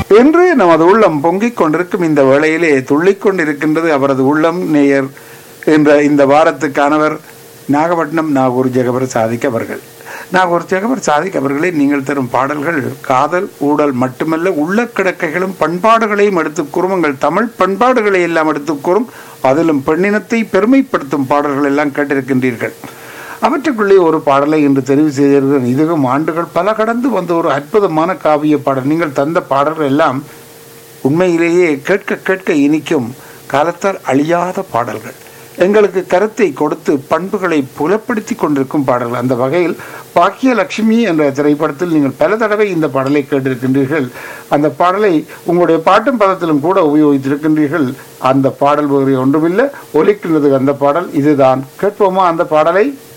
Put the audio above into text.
என்று நமது உள்ளம் பொங்கிக் கொண்டிருக்கும் இந்த வேளையிலே துள்ளிக் கொண்டிருக்கின்றது அவரது உள்ளம் நேயர் என்ற இந்த வாரத்துக்கானவர் நாகப்பட்டினம் நாகூர் ஜெகபர் சாதிக் அவர்கள் நாகூர் ஜெகபர் சாதிக் அவர்களே நீங்கள் தரும் பாடல்கள் காதல் ஊடல் மட்டுமல்ல உள்ள கிடக்கைகளும் பண்பாடுகளையும் எடுத்துக் கூறும் உங்கள் தமிழ் பண்பாடுகளை எல்லாம் எடுத்துக் கூறும் அதிலும் பெண்ணினத்தை பெருமைப்படுத்தும் பாடல்கள் எல்லாம் கேட்டிருக்கின்றீர்கள் அவற்றுக்குள்ளே ஒரு பாடலை இன்று தெரிவு செய்தீர்கள் இதுவும் ஆண்டுகள் பல கடந்து வந்த ஒரு அற்புதமான காவிய பாடல் நீங்கள் தந்த பாடல்கள் எல்லாம் உண்மையிலேயே கேட்க கேட்க இனிக்கும் காலத்தால் அழியாத பாடல்கள் எங்களுக்கு கருத்தை கொடுத்து பண்புகளை புலப்படுத்தி கொண்டிருக்கும் பாடல்கள் அந்த வகையில் பாக்கியலட்சுமி என்ற திரைப்படத்தில் நீங்கள் பல தடவை இந்த பாடலை கேட்டிருக்கின்றீர்கள் அந்த பாடலை உங்களுடைய பாட்டும் பதத்திலும் கூட உபயோகித்திருக்கின்றீர்கள் அந்த பாடல் வேறு ஒன்றுமில்லை ஒலிக்கின்றது அந்த பாடல் இதுதான் கேட்போமா அந்த பாடலை